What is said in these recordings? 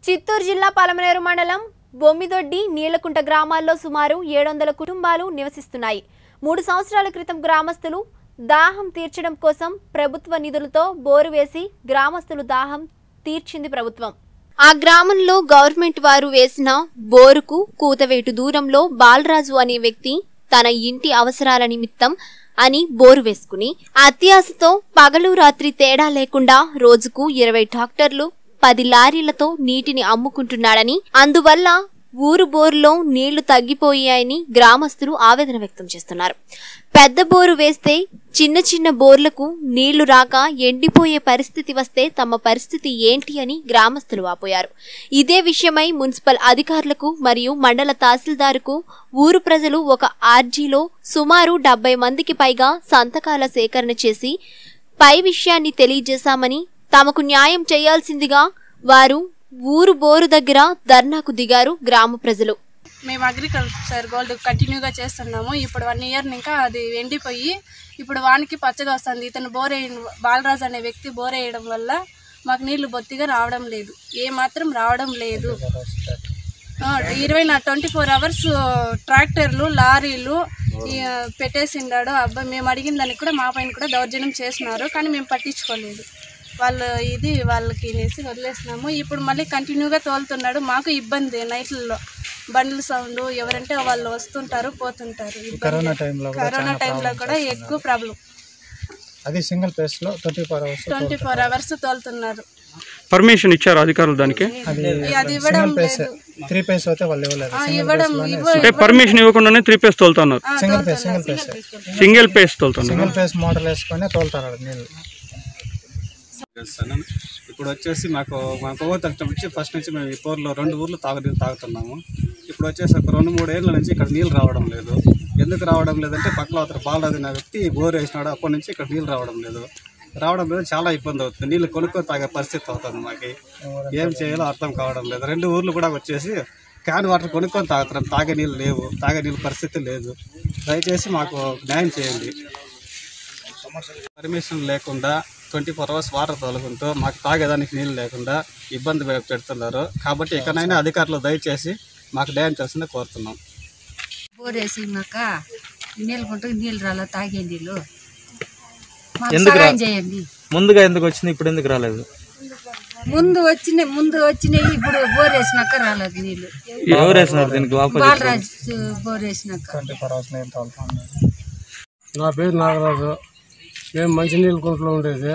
చిత్తూరు జిల్లా పలమనేరు మండలం బొమ్మిదొడ్డి నీలకుంట గ్రామాల్లో సుమారు ఏడు వందల కుటుంబాలు నివసిస్తున్నాయి మూడు సంవత్సరాల క్రితం గ్రామస్తులు దాహం తీర్చడం కోసం ప్రభుత్వ నిధులతో బోరు వేసి గ్రామస్తులు దాహం తీర్చింది ప్రభుత్వం ఆ గ్రామంలో గవర్నమెంట్ వారు వేసిన బోరుకు కూతవేటు దూరంలో బాలరాజు అనే వ్యక్తి తన ఇంటి అవసరాల నిమిత్తం అని బోరు వేసుకుని అత్యాశతో పగలు రాత్రి తేడా లేకుండా రోజుకు ఇరవై ట్రాక్టర్లు పది లారీలతో నీటిని అమ్ముకుంటున్నాడని అందువల్ల ఊరు బోరులో నీళ్లు తగ్గిపోయాయని గ్రామస్తులు ఆవేదన వ్యక్తం చేస్తున్నారు పెద్ద బోరు వేస్తే చిన్న చిన్న బోర్లకు నీళ్లు రాక ఎండిపోయే పరిస్థితి వస్తే తమ పరిస్థితి ఏంటి అని గ్రామస్తులు వాపోయారు ఇదే విషయమై మున్సిపల్ అధికారులకు మరియు మండల తహసీల్దార్కు ఊరు ప్రజలు ఒక ఆర్జీలో సుమారు డెబ్బై మందికి పైగా సంతకాల సేకరణ చేసి పై విషయాన్ని తెలియజేశామని తమకు న్యాయం చేయాల్సిందిగా వారు ఊరు బోరు దగ్గర ధర్నాకు దిగారు గ్రామ ప్రజలు మేము అగ్రికల్చర్ గోల్డ్ కంటిన్యూగా చేస్తున్నాము ఇప్పుడు వన్ ఇయర్ ఇంకా అది ఎండిపోయి ఇప్పుడు వానికి పచ్చగా వస్తుంది ఇతను బోర్ వేయ బాలరాజు అనే వ్యక్తి బోర్ వేయడం వల్ల మాకు నీళ్లు బొత్తిగా రావడం లేదు ఏ మాత్రం రావడం లేదు ఆ, ఇరవై నా ట్వంటీ ఫోర్ అవర్స్ ట్రాక్టర్లు లారీలు ఈ, పెట్టేసిండాడు అబ్బాయి మేము అడిగిన దానికి కూడా మా పైన కూడా దౌర్జన్యం చేస్తున్నారు కానీ మేము పట్టించుకోలేదు వాళ్ళు ఇది వాళ్ళకి అనేసి వదిలేసినాము ఇప్పుడు మళ్ళీ కంటిన్యూగా తోలుతున్నాడు మాకు ఇబ్బంది నైట్లలో బండ్ల సౌండ్ ఎవరంటే వాళ్ళు వస్తుంటారు పోతుంటారు ఇబ్బంది. కరోనా టైంలో కూడా కరోనా టైంలో కూడా ఎక్కువ ప్రాబ్లం అది సింగిల్ ప్లేస్ లో twenty four hours twenty four hours తోలుతున్నారు పర్మిషన్ ఇచ్చారు అధికారులు దానికి అది అది ఇవ్వడం సింగిల్ ప్లేస్ లేదు త్రీ ప్లేస్ అయితే వాళ్ళు ఇవ్వలేదు ఆ, ఇవ్వడం ఇవ్వ అంటే పర్మిషన్ ఇవ్వకుండానే త్రీ పేస్ తోలుతున్నారు ఆ, సింగిల్ ప్లేస్ తోలుతున్నారు. సింగిల్ ప్లేస్ సింగిల్ పేస్ తోలుతున్నారు సింగిల్ ప్లేస్ మోటార్ వేసుకొని తోలుతారు నీళ్ళు చేస్తాను ఇప్పుడు వచ్చేసి మాకు మా కొవ్వు తగ్గడం నుంచి ఫస్ట్ నుంచి మేము ఈ పోర్లో రెండు ఊర్లు తాగు నీళ్ళు తాగుతున్నాము ఇప్పుడు వచ్చేసి ఒక రెండు మూడు ఏళ్ళ నుంచి ఇక్కడ నీళ్ళు రావడం లేదు ఎందుకు రావడం లేదంటే పక్కన అతను బాలరాజు అనే వ్యక్తి బోర్ వేసినాడు అప్పటి నుంచి ఇక్కడ నీళ్ళు రావడం లేదు రావడం లేదు చాలా ఇబ్బంది అవుతుంది నీళ్ళు కొనుక్కొని తాగే పరిస్థితి అవుతుంది మాకు ఏం చేయాలో అర్థం కావడం లేదు రెండు ఊర్లు కూడా వచ్చేసి క్యాన్ వాటర్ కొనుక్కొని తాగుతున్నాం తాగే నీళ్ళు లేవు తాగే నీళ్ళు పరిస్థితి లేదు దయచేసి మాకు న్యాయం చేయండి పర్మిషన్ లేకుండా ట్వంటీ ఫోర్ అవర్స్ వాటర్ తోలుకుంటూ మాకు తాగేదానికి నీళ్ళు లేకుండా ఇబ్బంది పె- పెడుతున్నారు కాబట్టి ఇకనైనా అధికారులు దయచేసి మాకు న్యాయం చేసిందే కోరుతున్నాం బోర్ వేసినాక నీళ్ళు కొంటే నీళ్ళు రాలా తాగే నీళ్ళు మాకు సహాయం చేయండి ముందుగా ఎందుకు వచ్చింది ఇప్పుడు ఎందుకు రాలేదు ముందు వచ్చిన ముందు వచ్చినాయి ఇప్పుడు బోర్ వేసినాక రాలేదు నీళ్ళు ఎవరు వేసినారు దీనికి ఆపోజిట్ బాలరాజు బోర్ వేసినాక ట్వంటీ ఫోర్ అవర్స్ నీళ్ళు తోలుతాం నా పేరు నాగరాజు మేము మంచినీళ్ళ కుంటలో ఉండేది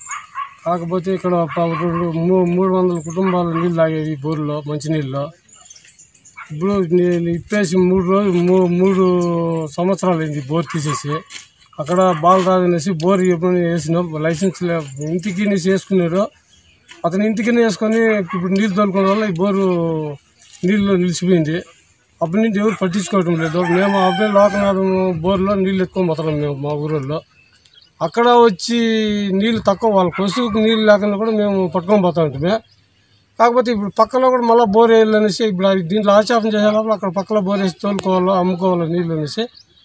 కాకపోతే ఇక్కడ ప- రెండు మూ- మూడు వందల కుటుంబాలు నీళ్ళు తాగేది ఈ బోర్లో మంచినీళ్ళు ఇప్పుడు నేను ఇప్పేసి మూడు రోజులు మూ- మూడు సంవత్సరాలు అయింది బోర్ తీసేసి అక్కడ బాలరాజు అనేసి బోర్ ఇవ్వమని వేసినాం లైసెన్స్ లే ఇంటికి నీసి వేసుకున్నాడు అతను ఇంటికి వేసుకొని ఇప్పుడు నీళ్ళు తోలుకోవడం వల్ల ఈ బోరు నీళ్ళు నిలిచిపోయింది అప్పటి నుంచి ఎవరు పట్టించుకోవడం లేదు మేము అబ్బాయి లోకనాథం బోర్లో నీళ్ళు ఎక్కువ పోతున్నాం మేము మా ఊరిలో అక్కడ వచ్చి నీళ్ళు తక్కువ వాళ్ళ కొసుకు నీళ్ళు లేకుండా కూడా మేము పట్టుకొని పోతా ఉంటామే కాకపోతే ఇప్పుడు పక్కలో కూడా మళ్ళీ బోర్ వేయాలనేసి ఇప్పుడు అది దీంట్లో ఆచాపం చేసే లోపల అక్కడ పక్కలో బోర్ వేసి తోలుకోవాలో అమ్ముకోవాలో నీళ్ళు అనేసి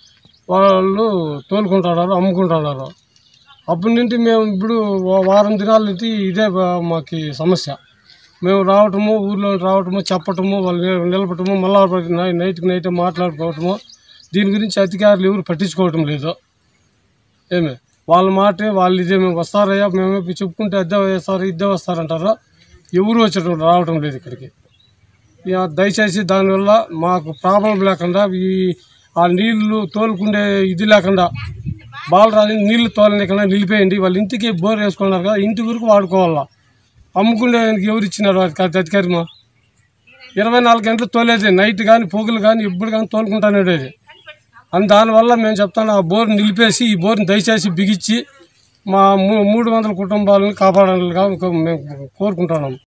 వాళ్ళు తోలుకుంటున్నారు అమ్ముకుంటున్నారు అప్పటి నుండి మేము ఇప్పుడు వా- వారం దినాల నుంచి ఇదే బా- మాకు సమస్య మేము రావటము ఊర్లో రావటము చెప్పటము వాళ్ళు నిల- నిలబడటము మళ్ళీ నై- నైట్కి నైట్ మాట్లాడుకోవటము దీని గురించి అధికారులు ఎవరు పట్టించుకోవటం లేదు ఏమి వాళ్ళ మాటే వాళ్ళు ఇదే మేము వస్తారయ్యా మేము ఇప్పుడు చెప్పుకుంటే అద్దె వేస్తారు ఇద్దే వస్తారంటారు ఎవరు వచ్చేటప్పుడు రావటం లేదు ఇక్కడికి ఇక దయచేసి దానివల్ల మాకు ప్రాబ్లం లేకుండా ఈ ఆ నీళ్లు తోలుకుండే ఇది లేకుండా బాలరాజు నీళ్లు తోలనికుండా నిలిపేయండి వాళ్ళ ఇంటికి బోర్ వేసుకున్నారు కదా ఇంటి వరకు వాడుకోవాలా అమ్ముకునేదానికి ఎవరు ఇచ్చినారు అది అధికారి మా ఇరవై నాలుగు గంటలు తోలేది నైట్ కానీ పొగులు కానీ ఎప్పుడు కానీ తోలుకుంటానే ఉండేది అని దానివల్ల మేము చెప్తాను ఆ బోర్ నిలిపేసి ఈ బోర్ని దయచేసి బిగించి మా మూ- మూడు వందల కుటుంబాలను కాపాడాలని మేము కోరుకుంటున్నాం